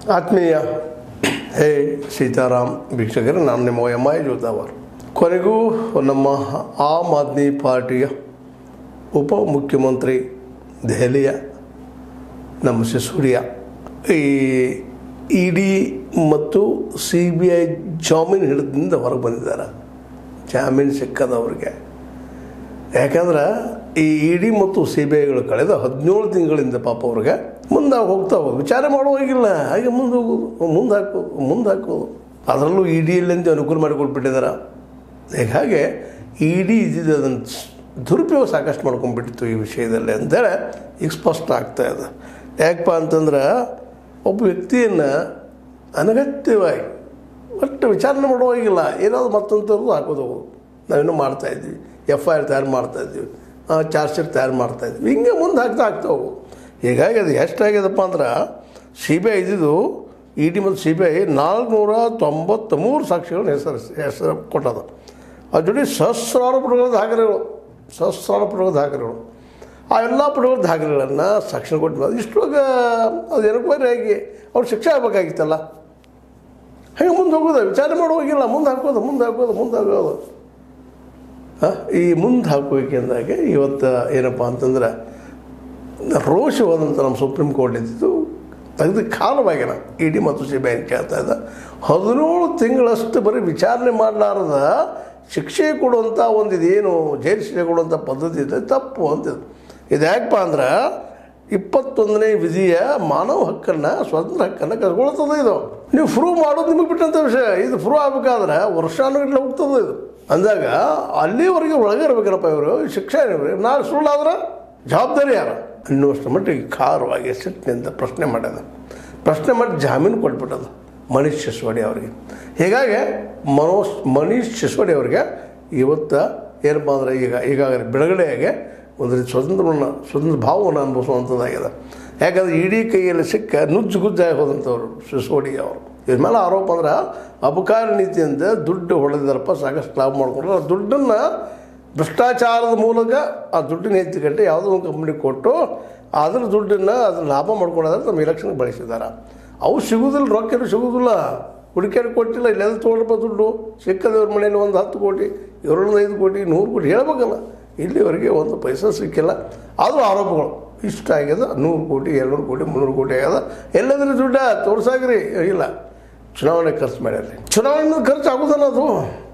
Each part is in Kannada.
ಆತ್ಮೀಯ ಹೇ ಸೀತಾರಾಮ್ ವೀಕ್ಷಕರೇ ನಾನು ನಿಮ್ಮ ಎಮ್ ಐ ಜೋತಾವರ್ ಕೊನೆಗೂ ನಮ್ಮ ಆಮ್ ಆದ್ಮಿ ಪಾರ್ಟಿಯ ಉಪಮುಖ್ಯಮಂತ್ರಿ ದೆಹಲಿಯ ನಮ್ಮ ಸಿಸೋಡಿಯಾ ಈ ಇ ಡಿ ಮತ್ತು ಸಿ ಬಿ ಐ ಜಾಮೀನು ಹಿಡಿದಿಂದ ಹೊರಗೆ ಬಂದಿದ್ದಾರೆ ಜಾಮೀನು ಸಿಕ್ಕದವ್ರಿಗೆ ಯಾಕಂದ್ರೆ ಈ ಇ ಡಿ ಮತ್ತು ಸಿ ಬಿ ಐಗಳು ಕಳೆದ ಹದಿನೇಳು ತಿಂಗಳಿಂದ ಪಾಪ ಅವ್ರಿಗೆ ಮುಂದೆ ಹೋಗ್ತಾವೆ ವಿಚಾರ ಮಾಡುವಾಗಿಲ್ಲ ಹಾಗೆ ಮುಂದೆ ಹೋಗೋದು ಮುಂದೆ ಹಾಕೋದು ಮುಂದೆ ಹಾಕೋದು ಅದರಲ್ಲೂ ಇ ಡಿಯಲ್ಲಿಂದ ಅನುಕೂಲ ಮಾಡಿಕೊಟ್ಬಿಟ್ಟಿದ್ದಾರೆ ಹೀಗಾಗಿ ಇ ಡಿ ಇದ್ದಿದ್ದು ಅದನ್ನು ದುರುಪಯೋಗ ಸಾಕಷ್ಟು ಮಾಡ್ಕೊಂಡ್ಬಿಟ್ಟಿತ್ತು ಈ ವಿಷಯದಲ್ಲಿ ಅಂತೇಳಿ ಈಗ ಸ್ಪಷ್ಟ ಆಗ್ತಾ ಇದೆ ಯಾಕಪ್ಪ ಅಂತಂದ್ರೆ ಒಬ್ಬ ವ್ಯಕ್ತಿಯನ್ನು ಅನಗತ್ಯವಾಗಿ ಒಟ್ಟು ವಿಚಾರಣೆ ಮಾಡುವಾಗಿಲ್ಲ ಏನಾದ್ರು ಮತ್ತೊಂದು ಹಾಕೋದು ಹೋಗೋದು ನಾವಿನ್ನೂ ಮಾಡ್ತಾಯಿದ್ವಿ ಎಫ್ ಐ ಆರ್ ತಯಾರು ಮಾಡ್ತಾಯಿದ್ವಿ ಚಾರ್ಜ್ ಶೀಟ್ ತಯಾರು ಮಾಡ್ತಾಯಿದ್ವಿ ಹಿಂಗೆ ಮುಂದೆ ಹಾಕ್ತಾ ಆಗ್ತಾ ಹೋಗು ಹೀಗಾಗಿ ಅದು ಎಷ್ಟಾಗ್ಯದಪ್ಪ ಅಂದ್ರೆ ಸಿ ಬಿ ಐ ಇದ್ದಿದ್ದು ಇ ಡಿ ಮತ್ತು ಸಿ ಬಿ ಐ ನಾಲ್ಕುನೂರ ತೊಂಬತ್ತ್ಮೂರು ಸಾಕ್ಷಿಗಳನ್ನ ಹೆಸರು ಹೆಸರು ಕೊಟ್ಟದ ಅದ್ರ ಜೊತೆ ಸಹಸ್ರಾರು ಪುಟಗಳ ದಾಖಲೆಗಳು ಸಹಸ್ರಾರು ಪುಟಗಳ ದಾಖಲೆಗಳು ಆ ಎಲ್ಲ ಪುಟಗಳ ದಾಖಲೆಗಳನ್ನು ಸಾಕ್ಷಿ ಕೊಟ್ಟು ಇಷ್ಟೊಳಗೆ ಅದು ಎನ್ಕ್ವೈರಿ ಆಗಿ ಅವ್ರು ಶಿಕ್ಷೆ ಆಗಬೇಕಾಗಿತ್ತಲ್ಲ ಹಾಗೆ ಮುಂದೆ ಹೋಗೋದು ವಿಚಾರ ಮಾಡುವಾಗಿಲ್ಲ ಮುಂದೆ ಹಾಕೋದು ಮುಂದೆ ಹಾಕೋದು ಮುಂದೆ ಹಾಕೋದು ಹಾಂ ಈ ಮುಂದೆ ಹಾಕುವಿಕೆಂದಾಗ ಇವತ್ತು ಏನಪ್ಪ ಅಂತಂದ್ರೆ ರೋಷವಾದಂಥ ನಮ್ಮ ಸುಪ್ರೀಂ ಕೋರ್ಟ್ ಇದ್ದಿದ್ದು ತೆಗೆದು ಕಾಲವಾಗಿನ ಇ ಡಿ ಮತ್ತು ಸಿ ಬಿ ಐ ಕೇಳ್ತಾ ಇದ್ದ ಹದಿನೇಳು ತಿಂಗಳಷ್ಟು ಬರೀ ವಿಚಾರಣೆ ಮಾಡಲಾರದ ಶಿಕ್ಷೆ ಕೊಡುವಂಥ ಒಂದು ಇದೇನು ಜೈಲು ಶಿಕ್ಷೆ ಕೊಡುವಂಥ ಪದ್ಧತಿ ಇದೆ ತಪ್ಪು ಅಂತಿದ್ದು ಇದು ಯಾಕಪ್ಪ ಅಂದ್ರೆ ಇಪ್ಪತ್ತೊಂದನೇ ವಿಧಿಯ ಮಾನವ ಹಕ್ಕನ್ನು ಸ್ವತಂತ್ರ ಹಕ್ಕನ್ನು ಕಸ್ಕೊಳ್ತದೆ ಇದು ನೀವು ಪ್ರೂವ್ ಮಾಡೋದು ನಿಮಗೆ ಬಿಟ್ಟಂಥ ವಿಷಯ ಇದು ಪ್ರೂವ್ ಆಗಬೇಕಾದ್ರೆ ವರ್ಷಾನುಗಟ್ಟಲೆ ಹೋಗ್ತದೆ ಇದು ಅಂದಾಗ ಅಲ್ಲಿವರೆಗೆ ಒಳಗೆ ಇರ್ಬೇಕಲ್ಲಪ್ಪ ಇವರು ಶಿಕ್ಷೆ ಏನಿವ್ರಿ ನಾಳೆ ಸುಳ್ಳಾದ್ರೆ ಜವಾಬ್ದಾರಿ ಯಾರು ಅನ್ನುವಷ್ಟು ಮಟ್ಟಿಗೆ ಖಾರವಾಗಿ ಸಿಟ್ಟಿನಿಂದ ಪ್ರಶ್ನೆ ಮಾಡ್ಯದ ಪ್ರಶ್ನೆ ಮಾಡಿ ಜಾಮೀನು ಕೊಟ್ಬಿಟ್ಟದು ಮನೀಶ್ ಸಿಸೋಡಿ ಅವರಿಗೆ ಹೀಗಾಗಿ ಮನೋಜ್ ಮನೀಶ್ ಸಿಸೋಡಿ ಅವರಿಗೆ ಇವತ್ತು ಏನಪ್ಪ ಅಂದರೆ ಈಗ ಈಗಾಗಲೇ ಬಿಡುಗಡೆಯಾಗಿ ಒಂದು ರೀತಿ ಸ್ವತಂತ್ರವನ್ನು ಸ್ವತಂತ್ರ ಭಾವವನ್ನು ಅನುಭವಿಸುವಂಥದ್ದಾಗಿದೆ ಯಾಕಂದರೆ ಇಡೀ ಕೈಯಲ್ಲಿ ಸಿಕ್ಕ ನುಜ್ಜು ಗುಜ್ಜಾಗಿ ಹೋದಂಥವ್ರು ಸಿಸೋಡಿ ಅವರು ಇದ್ರ ಮೇಲೆ ಆರೋಪ ಅಂದ್ರೆ ಅಬಕಾರಿ ನೀತಿಯಿಂದ ದುಡ್ಡು ಹೊಡೆದಿದ್ದಾರಪ್ಪ ಸಾಕಷ್ಟು ಲಾಭ ಮಾಡ್ಕೊಂಡ್ರೆ ಆ ದುಡ್ಡನ್ನು ಭ್ರಷ್ಟಾಚಾರದ ಮೂಲಕ ಆ ದುಡ್ಡಿನ ಎತ್ತಿಕಟ್ಟೆ ಯಾವುದೋ ಒಂದು ಕಂಪ್ನಿಗೆ ಕೊಟ್ಟು ಅದ್ರ ದುಡ್ಡನ್ನು ಅದ್ರ ಲಾಭ ಮಾಡ್ಕೊಂಡ್ರೆ ನಮ್ಮ ಎಲೆಕ್ಷನ್ಗೆ ಬಳಸಿದ್ದಾರೆ ಅವು ಸಿಗೋದಿಲ್ಲ ರೊಕ್ಕ ಸಿಗೋದಿಲ್ಲ ಹುಡುಕಿಯರು ಕೊಟ್ಟಿಲ್ಲ ಇಲ್ಲೆಲ್ಲ ತೊಗೊಂಡ್ರಪ್ಪ ದುಡ್ಡು ಸಿಕ್ಕದವ್ರ ಮನೇಲಿ ಒಂದು ಹತ್ತು ಕೋಟಿ ಏಳೊಂದು ಐದು ಕೋಟಿ ನೂರು ಕೋಟಿ ಹೇಳ್ಬೇಕಲ್ಲ ಇಲ್ಲಿವರೆಗೆ ಒಂದು ಪೈಸಾ ಸಿಕ್ಕಿಲ್ಲ ಆದರೂ ಆರೋಪಗಳು ಇಷ್ಟ ಆಗ್ಯದ ನೂರು ಕೋಟಿ ಎರಡುನೂರು ಕೋಟಿ ಮುನ್ನೂರು ಕೋಟಿ ಆಗ್ಯದ ಎಲ್ಲದ್ರಿ ದುಡ್ಡ ತೋರ್ಸಾಗ್ರಿ ಇಲ್ಲ ಚುನಾವಣೆ ಖರ್ಚು ಮಾಡ್ಯಾರ್ರಿ ಚುನಾವಣೆ ಖರ್ಚು ಆಗೋದಲ್ಲ ಅದು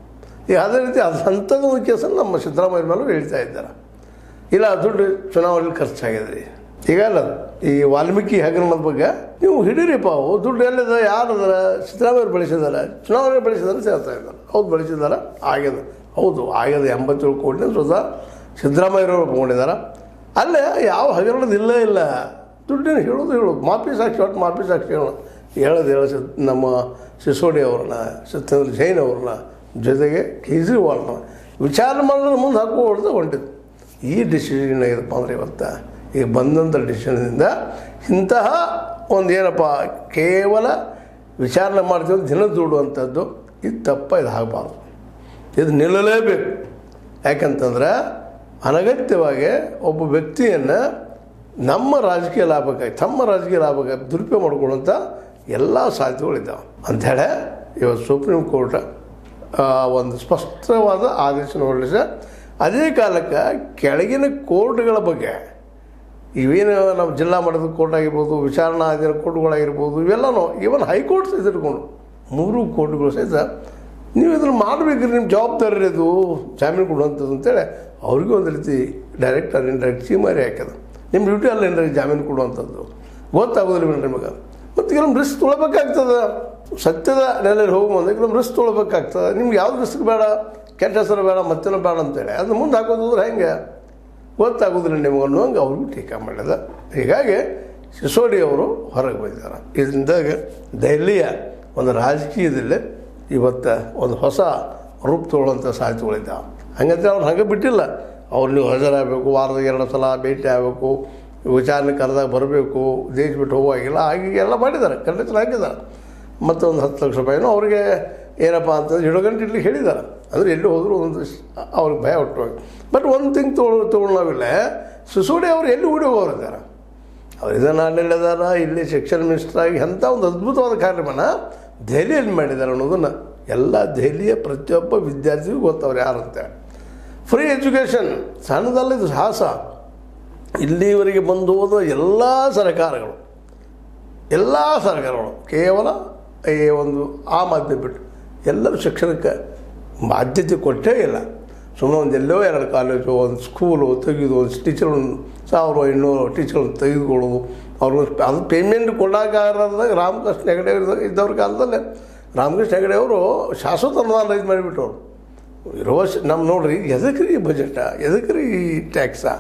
ಈಗ ಅದೇ ರೀತಿ ಅದು ಅಂಥದ್ದು ಒಂದು ಕೇಸನ್ನು ನಮ್ಮ ಸಿದ್ದರಾಮಯ್ಯ ಮೇಲೂ ಹೇಳ್ತಾ ಇದ್ದಾರೆ ಇಲ್ಲ ದುಡ್ಡು ಚುನಾವಣೆಯಲ್ಲಿ ಖರ್ಚಾಗಿದೆ ರೀ ಈಗ ಅಲ್ಲ ಈ ವಾಲ್ಮೀಕಿ ಹಗರಣದ ಬಗ್ಗೆ ನೀವು ಹಿಡೀರಿಪ್ಪ ಅವು ದುಡ್ಡು ಎಲ್ಲಿದೆ ಯಾರು ಅದಾರ ಸಿದ್ದರಾಮಯ್ಯ ಬಳಸಿದಾರೆ ಚುನಾವಣೆ ಬಳಸಿದಾರೆ ಸೇರ್ತಾ ಇದ್ದಾರೆ ಹೌದು ಬಳಸಿದಾರೆ ಆಗ್ಯದ ಹೌದು ಆಗ್ಯದ ಎಂಬತ್ತೇಳು ಕೋಟಿನ ಸ್ವತಃ ಸಿದ್ದರಾಮಯ್ಯರವರು ಒಪ್ಕೊಂಡಿದ್ದಾರೆ ಅಲ್ಲೇ ಯಾವ ಹಗರಣದ ಇಲ್ಲ ಇಲ್ಲ ದುಡ್ಡಿನ ಹೇಳೋದು ಹೇಳೋದು ಮಾಪಿ ಸಾಕ್ಷಿ ಒಟ್ಟು ಮಾಪಿ ಸಾಕ್ಷಿ ಹೇಳೋಣ ಹೇಳೋದು ಹೇಳೋ ಸಿದ್ ನಮ್ಮ ಸಿಸೋಡಿ ಅವ್ರನ್ನ ಸತ್ಯೇಂದ್ರ ಜೈನ್ ಅವ್ರನ್ನ ಜೊತೆಗೆ ಕೇಜ್ರಿವಾಲ್ನ ವಿಚಾರ ಮಾಡಿದ್ರೆ ಮುಂದೆ ಹಾಕೋ ಹೊಡೆದು ಹೊಂಟಿದ್ದು ಈ ಡಿಸಿಷನ್ ಏನಾಗಿದೆಪ್ಪ ಅಂದರೆ ಇವತ್ತು ಈಗ ಬಂದಂಥ ಡಿಸಿಷನ್ನಿಂದ ಇಂತಹ ಒಂದು ಏನಪ್ಪ ಕೇವಲ ವಿಚಾರಣೆ ಮಾಡ್ತೀವಿ ದಿನ ದುಡುವಂಥದ್ದು ಇದು ತಪ್ಪ ಇದು ಆಗಬಾರ್ದು ಇದು ನಿಲ್ಲಲೇಬೇಕು ಯಾಕಂತಂದ್ರೆ ಅನಗತ್ಯವಾಗಿ ಒಬ್ಬ ವ್ಯಕ್ತಿಯನ್ನು ನಮ್ಮ ರಾಜಕೀಯ ಲಾಭಕ್ಕಾಗಿ ತಮ್ಮ ರಾಜಕೀಯ ಲಾಭಕ್ಕಾಗಿ ದುರುಪಯೋಗ ಮಾಡ್ಕೊಳ್ಳುವಂಥ ಎಲ್ಲ ಸಾಧ್ಯತೆಗಳಿದ್ದಾವೆ ಅಂಥೇಳಿ ಇವತ್ತು ಸುಪ್ರೀಂ ಕೋರ್ಟ್ ಆ, ಒಂದು ಸ್ಪಷ್ಟವಾದ ಆದೇಶನ ಹೊರಡಿಸಿ ಅದೇ ಕಾಲಕ್ಕೆ ಕೆಳಗಿನ ಕೋರ್ಟ್ಗಳ ಬಗ್ಗೆ ಇವೇನು ನಮ್ಮ ಜಿಲ್ಲಾ ಮಟ್ಟದ ಕೋರ್ಟ್ ಆಗಿರ್ಬೋದು ವಿಚಾರಣಾಧೀನ ಕೋರ್ಟ್ಗಳಾಗಿರ್ಬೋದು ಇವೆಲ್ಲನೂ ಇವನ್ ಹೈಕೋರ್ಟ್ ಸಹಿತ ಇಟ್ಕೊಂಡು ಮೂರು ಕೋರ್ಟ್ಗಳು ಸಹಿತ ನೀವು ಇದನ್ನು ಮಾಡಬೇಕ್ರಿ ನಿಮ್ಮ ಜವಾಬ್ದಾರಿ ಇದು ಜಾಮೀನು ಕೊಡುವಂಥದ್ದು ಅಂತೇಳಿ ಅವ್ರಿಗೂ ಒಂದು ರೀತಿ ಡೈರೆಕ್ಟ್ ಆರ್ ಇಂಡೈರೆಕ್ಟ್ ಚೀಮಾರಿ ಹಾಕ್ಯದ ನಿಮ್ಮ ಡ್ಯೂಟಿ ಅಲ್ಲ ಏನ್ರಿ ಜಾಮೀನು ಕೊಡುವಂಥದ್ದು ಗೊತ್ತಾಗೋದಿಲ್ಲ ನಿಮಗೆ ಮತ್ತು ಕೆಲವೊಂದು ರಿಸ್ಕ್ ತೊಗೊಳ್ಬೇಕಾಗ್ತದೆ ಸತ್ಯದ ನೆಲೆಯಲ್ಲಿ ಹೋಗೋ ಮುಂದೆ ಕೆಲವೊಂದು ರಿಸ್ಕ್ ತೊಗೊಳ್ಬೇಕಾಗ್ತದೆ ನಿಮ್ಗೆ ಯಾವ್ದು ರಿಸ್ಕ್ ಬೇಡ ಕೆಟ್ಟ ಹೆಸರು ಬೇಡ ಮತ್ತೇನೋ ಬೇಡ ಅಂತೇಳಿ ಅದನ್ನ ಮುಂದೆ ಹಾಕೋದು ಅಂದ್ರೆ ಹೆಂಗೆ ಗೊತ್ತಾಗೋದಿಲ್ಲ ನಿಮಗೆ ಅನ್ನೋಂಗೆ ಅವ್ರಿಗೂ ಟೀಕಾ ಮಾಡಿದ ಹೀಗಾಗಿ ಸಿಸೋಡಿ ಅವರು ಹೊರಗೆ ಬಂದಿದ್ದಾರೆ ಇದರಿಂದಾಗಿ ದೆಹಲಿಯ ಒಂದು ರಾಜಕೀಯದಲ್ಲಿ ಇವತ್ತು ಒಂದು ಹೊಸ ರೂಪ ತೊಗೊಳ್ಳೋಂಥ ಸಾಧ್ಯತೆಗಳಿದ್ದಾವೆ ಹಂಗಂತ ಅವ್ರು ಹಾಗೆ ಬಿಟ್ಟಿಲ್ಲ ಅವ್ರು ನೀವು ಹಾಜರಾಗಬೇಕು ವಾರದಾಗ ಎರಡು ಸಲ ಭೇಟಿ ಆಗಬೇಕು ವಿಚಾರಣೆ ಕರೆದಾಗ ಬರಬೇಕು ದೇಶ ಬಿಟ್ಟು ಹೋಗುವಾಗಿಲ್ಲ ಹಾಗೆ ಎಲ್ಲ ಮಾಡಿದ್ದಾರೆ ಕಂಡಕ್ಟರ್ ಹಾಕಿದ್ದಾರೆ ಮತ್ತೊಂದು ಹತ್ತು ಲಕ್ಷ ರೂಪಾಯಿನೂ ಅವ್ರಿಗೆ ಏನಪ್ಪ ಅಂತಂದ್ರೆ ಏಳು ಗಂಟೆ ಇಡ್ಲಿಕ್ಕೆ ಹೇಳಿದ್ದಾರೆ ಅಂದರೆ ಎಲ್ಲಿ ಹೋದರೂ ಒಂದು ಸ್- ಅವ್ರಿಗೆ ಭಯ ಹುಟ್ಟುವಾಗ ಬಟ್ ಒಂದು ತಿಂಗ್ ತೊಗೊಳ್ ತೊಗೊಳ್ಳೋವಿಲ್ಲ ಸಿಸೋಡಿ ಅವ್ರು ಎಲ್ಲಿ ಹುಡಿ ಹೋಗಿದ್ದಾರೆ ಅವ್ರು ಇದನ್ನು ಅದಾರ ಇಲ್ಲಿ ಶಿಕ್ಷಣ ಮಿನಿಸ್ಟರ್ ಆಗಿ ಅಂಥ ಒಂದು ಅದ್ಭುತವಾದ ಕಾರ್ಯಕ್ರಮನ ದೆಹಲಿಯಲ್ಲಿ ಮಾಡಿದ್ದಾರೆ ಅನ್ನೋದನ್ನು ಎಲ್ಲ ದೆಹಲಿಯ ಪ್ರತಿಯೊಬ್ಬ ವಿದ್ಯಾರ್ಥಿಗೂ ಗೊತ್ತವ್ರು ಯಾರಂತೆ ಫ್ರೀ ಎಜುಕೇಷನ್ ಸಣ್ಣದಲ್ಲ ಇದು ಸಾಹಸ ಇಲ್ಲಿವರೆಗೆ ಬಂದು ಹೋದ ಎಲ್ಲ ಸರ್ಕಾರಗಳು ಎಲ್ಲ ಸರ್ಕಾರಗಳು ಕೇವಲ ಈ ಒಂದು ಆಮ್ ಆದ್ಮಿ ಬಿಟ್ಟು ಎಲ್ಲರೂ ಶಿಕ್ಷಣಕ್ಕೆ ಆದ್ಯತೆ ಕೊಟ್ಟೇ ಇಲ್ಲ ಸುಮ್ಮನೆ ಒಂದು ಎಲ್ಲೋ ಎರಡು ಕಾಲೇಜು ಒಂದು ಸ್ಕೂಲು ತೆಗೆದು ಒಂದು ಟೀಚರ್ ಸಾವಿರ ಇನ್ನೂರು ಟೀಚರ್ಗಳನ್ನು ತೆಗೆದುಕೊಳ್ಳೋದು ಅವ್ರಿಗೆ ಅದು ಪೇಮೆಂಟ್ ಕೊಡೋಕ್ಕಾಗದಾಗ ರಾಮಕೃಷ್ಣ ಹೆಗಡೆ ಇದ್ದ- ಇದ್ದವ್ರ ಕಾಲದಲ್ಲೇ ರಾಮಕೃಷ್ಣ ಹೆಗಡೆ ಅವರು ಶಾಶ್ವತ ಅನುದಾನ ಇದು ಮಾಡಿಬಿಟ್ಟವ್ರು ಇರೋ ನಮ್ಮ ನೋಡ್ರಿ ಎದಕ್ಕೆ ರೀ ಬಜೆಟ ಎದಕ್ಕೆ ರೀ ಟ್ಯಾಕ್ಸಾ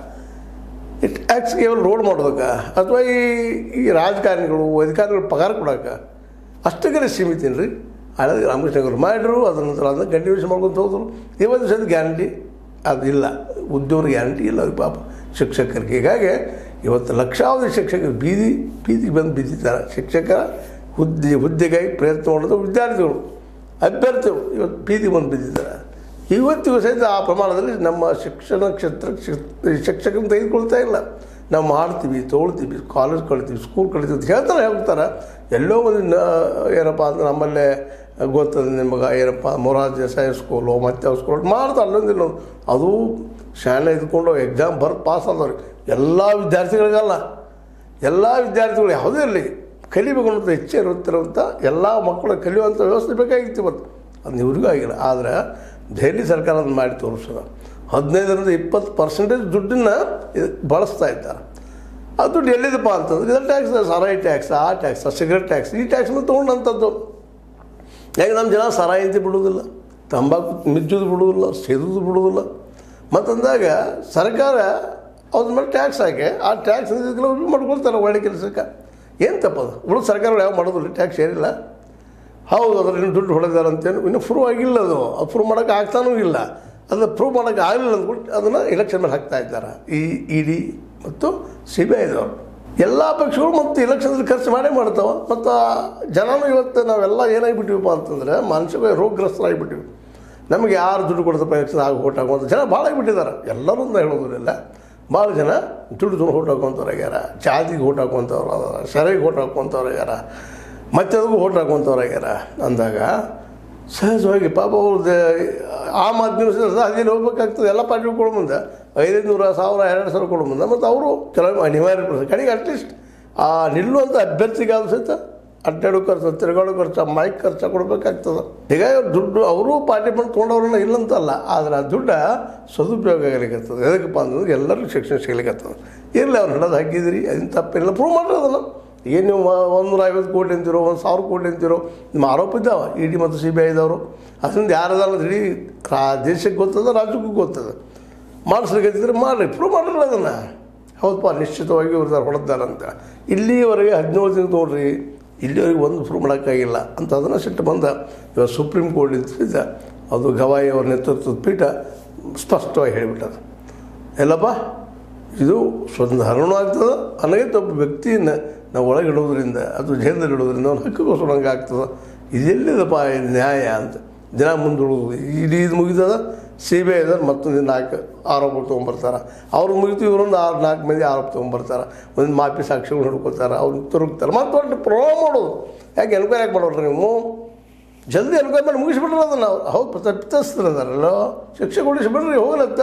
ಈ ಟ್ಯಾಕ್ಸ್ ಕೇವಲ ರೋಡ್ ಮಾಡೋದಕ್ಕೆ ಅಥವಾ ಈ ಈ ರಾಜಕಾರಣಿಗಳು ಅಧಿಕಾರಿಗಳು ಪಗಾರ ಕೊಡೋಕೆ ಅಷ್ಟಕ್ಕೆ ಸೀಮಿತ ರೀ ಹಳದಿ ರಾಮಕೃಷ್ಣ ಅವರು ಮಾಡಿದ್ರು ಅದರ ನಂತರ ಅದನ್ನ ಕಂಟಿನ್ಯೂಸ್ ಮಾಡ್ಕೊತ ಹೋದ್ರು ಇವತ್ತು ಸಹ ಗ್ಯಾರಂಟಿ ಅದಿಲ್ಲ ಉದ್ಯೋಗ ಗ್ಯಾರಂಟಿ ಇಲ್ಲ ಅದು ಪಾಪ ಶಿಕ್ಷಕರಿಗೆ ಹೀಗಾಗಿ ಇವತ್ತು ಲಕ್ಷಾವಧಿ ಶಿಕ್ಷಕರು ಬೀದಿ ಬೀದಿಗೆ ಬಂದು ಬಿದ್ದಿದ್ದಾರೆ ಶಿಕ್ಷಕರ ಹುದ್ದೆ ಹುದ್ದೆಗಾಗಿ ಪ್ರಯತ್ನ ಮಾಡೋದು ವಿದ್ಯಾರ್ಥಿಗಳು ಅಭ್ಯರ್ಥಿಗಳು ಇವತ್ತು ಬೀದಿಗೆ ಬಂದು ಬಿದ್ದಿದ್ದಾರೆ ಇವತ್ತಿಗೂ ಸಹಿತ ಆ ಪ್ರಮಾಣದಲ್ಲಿ ನಮ್ಮ ಶಿಕ್ಷಣ ಕ್ಷೇತ್ರ ಶಿಕ್ಷಕನ ತೆಗೆದುಕೊಳ್ತಾ ಇಲ್ಲ ನಾವು ಮಾಡ್ತೀವಿ ತೊಗೊಳ್ತೀವಿ ಕಾಲೇಜ್ ಕಳಿತೀವಿ ಸ್ಕೂಲ್ ಕಳಿತೀವಿ ಅಂತ ಹೇಳ್ತಾರೆ ಹೇಳ್ತಾರೆ ಎಲ್ಲೋ ಒಂದು ನ- ಏನಪ್ಪ ಅಂದ್ರೆ ನಮ್ಮಲ್ಲೇ ಗೊತ್ತದ ನಿಮಗೆ ಏನಪ್ಪ ಮೊರಾರ್ಜಿ ದೇಸಾಯಿ ಸ್ಕೂಲು ಮತ್ತೆ ಅವ್ರ ಸ್ಕೂಲ್ ಮಾಡ್ತಾರೆ ಅಲ್ಲೊಂದು ಇಲ್ಲೊಂದು ಅದು ಶಾಲೆ ಇದ್ಕೊಂಡು ಎಕ್ಸಾಮ್ ಬರ್ದು ಪಾಸ್ ಆದವ್ರು ಎಲ್ಲ ವಿದ್ಯಾರ್ಥಿಗಳಿಗಲ್ಲ ಎಲ್ಲ ವಿದ್ಯಾರ್ಥಿಗಳು ಯಾವುದೇ ಇರಲಿ ಕಲಿಬೇಕು ಅನ್ನೋದು ಹೆಚ್ಚು ಇರುತ್ತಿರುವಂಥ ಎಲ್ಲ ಮಕ್ಕಳು ಕಲಿಯುವಂಥ ವ್ಯವಸ್ಥೆ ಬೇಕಾಗಿತ್ತು ಇವತ್ತು ಅದು ಇವ್ರಿಗೂ ಆಗಿಲ್ಲ ಆದರೆ ದೆಹಲಿ ಸರ್ಕಾರ ಅದನ್ನು ಮಾಡಿ ತೋರಿಸೋದು ಹದಿನೈದರಿಂದ ಇಪ್ಪತ್ತು ಪರ್ಸೆಂಟೇಜ್ ದುಡ್ಡನ್ನು ಇದು ಬಳಸ್ತಾ ಇದ್ದಾರೆ ಆ ದುಡ್ಡು ಎಲ್ಲಿದಪ್ಪ ಅಂತಂದ್ರೆ ಇದರ ಟ್ಯಾಕ್ಸ್ ಸಾರಾಯಿ ಟ್ಯಾಕ್ಸ್ ಆ ಟ್ಯಾಕ್ಸ್ ಸಿಗರೆಟ್ ಟ್ಯಾಕ್ಸ್ ಈ ಟ್ಯಾಕ್ಸ್ನ ತೊಗೊಂಡಂಥದ್ದು ಯಾಕೆ ನಮ್ಮ ಜನ ಸಾರಾಯಿ ಅಂತ ಬಿಡೋದಿಲ್ಲ ತಂಬಾಕು ಮಿಜ್ಜೋದು ಬಿಡೋದಿಲ್ಲ ಸೇದೋದು ಬಿಡೋದಿಲ್ಲ ಮತ್ತಂದಾಗ ಸರ್ಕಾರ ಅದ್ರ ಮೇಲೆ ಟ್ಯಾಕ್ಸ್ ಹಾಕಿ ಆ ಟ್ಯಾಕ್ಸ್ ಉಪಯೋಗ ಮಾಡ್ಕೊಳ್ತಾರೆ ಒಳ್ಳೆ ಕೆಲಸಕ್ಕೆ ಏನು ತಪ್ಪದು ಉಳಿದ ಸರ್ಕಾರಗಳು ಯಾವ ಮಾಡೋದಿಲ್ಲ ಟ್ಯಾಕ್ಸ್ ಏನಿಲ್ಲ ಹೌದು ಅದ್ರ ಇನ್ನು ದುಡ್ಡು ಹೊಡೆದಾರೆ ಅಂತೇನು ಇನ್ನೂ ಪ್ರೂವ್ ಆಗಿಲ್ಲ ಅದು ಅದು ಪ್ರೂವ್ ಮಾಡೋಕ್ಕೆ ಆಗ್ತಾನೂ ಇಲ್ಲ ಅದು ಪ್ರೂವ್ ಮಾಡೋಕ್ಕೆ ಆಗಲಿಲ್ಲ ಅಂದ್ಬಿಟ್ಟು ಅದನ್ನು ಎಲೆಕ್ಷನ್ ಮೇಲೆ ಹಾಕ್ತಾ ಇದ್ದಾರೆ ಈ ಇ ಡಿ ಮತ್ತು ಸಿ ಬಿ ಐದವರು ಎಲ್ಲ ಪಕ್ಷಗಳು ಮತ್ತು ಎಲೆಕ್ಷನ್ದಲ್ಲಿ ಖರ್ಚು ಮಾಡೇ ಮಾಡ್ತಾವೆ ಮತ್ತು ಜನನೂ ಇವತ್ತು ನಾವೆಲ್ಲ ಏನಾಗಿಬಿಟ್ಟಿವಪ್ಪ ಅಂತಂದರೆ ಮಾನಸಿಕ ರೋಗಗ್ರಸ್ತರಾಗಿಬಿಟ್ಟಿವಿ ನಮಗೆ ಯಾರು ದುಡ್ಡು ಕೊಡ್ತಪ್ಪ ಎಲೆಕ್ಷನ್ ಆಗಿ ಓಟ್ ಹಾಕುವಂಥ ಜನ ಭಾಳ ಆಗಿಬಿಟ್ಟಿದ್ದಾರೆ ಎಲ್ಲರೂ ಅಂತ ಹೇಳೋದಿಲ್ಲ ಭಾಳ ಜನ ದುಡ್ಡು ದುಡ್ಡು ಓಟ್ ಹಾಕುವಂಥವ್ರು ಆಗ್ಯಾರ ಜಾತಿಗೆ ಓಟ್ ಹಾಕುವಂಥವ್ರು ಅದಾರ ಸೆರೆಗೆ ಓಟ್ ಹಾಕುವಂಥವ್ರು ಆಗ್ಯಾರ ಮತ್ತೆ ಅದಕ್ಕೂ ಓಟ್ ಹಾಕುವಂಥವ್ರು ಆಗ್ಯಾರ ಅಂದಾಗ ಸಹಜವಾಗಿ ಪಾಪ ಅವ್ರದ್ದು ಆಮ್ ಆದ್ಮಿ ಅದೇನು ಹೋಗ್ಬೇಕಾಗ್ತದೆ ಎಲ್ಲ ಪಾರ್ಟಿಗಳು ಕೊಡೋ ಮುಂದೆ ಐದೈದು ನೂರ ಸಾವಿರ ಎರಡು ಸಾವಿರ ಕೊಡೋ ಮುಂದೆ ಮತ್ತು ಅವರು ಕೆಲವೊಮ್ಮೆ ಅನಿವಾರ್ಯ ಪಡಿಸ್ತಾರೆ ಕಡೆಗೆ ಅಟ್ಲೀಸ್ಟ್ ಆ ನಿಲ್ಲುವಂಥ ಅಭ್ಯರ್ಥಿಗಾದ ಸಹಿತ ಅಡ್ಡಾಡೋ ಖರ್ಚು ತಿರುಗಾಡೋ ಖರ್ಚು ಮೈಕ್ ಖರ್ಚು ಕೊಡಬೇಕಾಗ್ತದೆ ಹೀಗಾಗಿ ಅವ್ರು ದುಡ್ಡು ಅವರು ಪಾರ್ಟಿ ಮಾಡಿ ತೊಗೊಂಡವ್ರನ್ನ ಇಲ್ಲಂತಲ್ಲ ಆದರೆ ಆ ದುಡ್ಡ ಸದುಪಯೋಗ ಆಗಲಿಕ್ಕತ್ತದ ಎದಕ್ಕಪ್ಪ ಅಂತಂದ್ರೆ ಎಲ್ಲರಿಗೂ ಶಿಕ್ಷಣ ಸಿಗ್ಲಿಕ್ಕತ್ತದ ಇರಲಿ ಅವ್ರು ಹಿಡಿದು ಹಾಕಿದಿರಿ ಅದನ್ನ ತಪ್ಪಿಲ್ಲ ಪ್ರೂವ್ ಮಾಡ್ರಿ ಅದನ್ನು ಏನು ನೀವು ಒಂದೂರ ಐವತ್ತು ಕೋಟಿ ಅಂತಿರೋ ಒಂದು ಸಾವಿರ ಕೋಟಿ ಅಂತಿರೋ ನಿಮ್ಮ ಆರೋಪ ಇದ್ದಾವೆ ಇ ಡಿ ಮತ್ತು ಸಿ ಬಿ ಐ ಇದ್ದವರು ಅದರಿಂದ ಯಾರದಾರ ಇಡೀ ರಾ ದೇಶಕ್ಕೆ ಗೊತ್ತದ ರಾಜ್ಯಕ್ಕೂ ಗೊತ್ತದ ಮಾಡಿಸ್ಲಿಕ್ಕೆ ಮಾಡಿರಿ ಪ್ರೂವ್ ಮಾಡಿರಲ್ಲ ಅದನ್ನು ಹೌದಪ್ಪ ನಿಶ್ಚಿತವಾಗಿ ಇವ್ರದಾರ ಹೊಡೆದಾರ ಅಂತ ಇಲ್ಲಿವರೆಗೆ ಹದಿನೇಳು ದಿನ ನೋಡ್ರಿ ಇಲ್ಲಿವರೆಗೆ ಒಂದು ಪ್ರೂವ್ ಮಾಡೋಕ್ಕಾಗಿಲ್ಲ ಅಂತ ಅದನ್ನು ಸಿಟ್ಟು ಬಂದ ಇವಾಗ ಸುಪ್ರೀಂ ಕೋರ್ಟ್ ನಿಂತಿದ್ದ ಅದು ಗವಾಯಿ ಅವರ ನೇತೃತ್ವದ ಪೀಠ ಸ್ಪಷ್ಟವಾಗಿ ಹೇಳಿಬಿಟ್ಟದು ಎಲ್ಲಪ್ಪ ಇದು ಸ್ವಂತ ಹರಣ ಆಗ್ತದೆ ಅನ್ನೋದು ಒಬ್ಬ ವ್ಯಕ್ತಿಯನ್ನು ನಾವು ಒಳಗಿಡೋದ್ರಿಂದ ಅಥವಾ ಜೈಲದಲ್ಲಿ ಇಡೋದ್ರಿಂದ ಅವ್ನ ಹಕ್ಕಿಗೋಸ್ಕರ ಹಂಗೆ ಆಗ್ತದೆ ಇದೆಲ್ಲಿದಪ್ಪ ಇದು ನ್ಯಾಯ ಅಂತ ದಿನ ಮುಂದೂಡೋದು ಇಡೀ ಇದು ಮುಗಿದದ ಸಿ ಬಿ ಐ ಇದ್ದಾರೆ ಮತ್ತೊಂದು ನಾಲ್ಕು ಆರೋಪ ತೊಗೊಂಬರ್ತಾರೆ ಅವ್ರು ಮುಗಿತು ಇವರೊಂದು ಆರು ನಾಲ್ಕು ಮಂದಿ ಆರೋಪ ತೊಗೊಂಬರ್ತಾರೆ ಒಂದು ಮಾಪಿ ಸಾಕ್ಷಿಗಳು ಹಿಡ್ಕೊತಾರೆ ಅವ್ರು ತಿರುಗ್ತಾರೆ ಮತ್ತೆ ಒಟ್ಟು ಪ್ರೊಮೋ ಮಾಡೋದು ಯಾಕೆ ಎನ್ಕ್ವೈರಿ ಯಾಕೆ ಮಾಡೋರು ನೀವು ಜಲ್ದಿ ಎನ್ಕ್ವೈರಿ ಮಾಡಿ ಮುಗಿಸ್ಬಿಟ್ರೆ ಅದನ್ನು ನಾವು ಹೌದು ತಪ್ಪಿತಸ್ಥರದಾರಲ್ಲ ಶಿಕ್ಷೆ ಕೊಡಿಸ್ಬಿಡ್ರಿ ಹೋಗ್ಲತ್ತ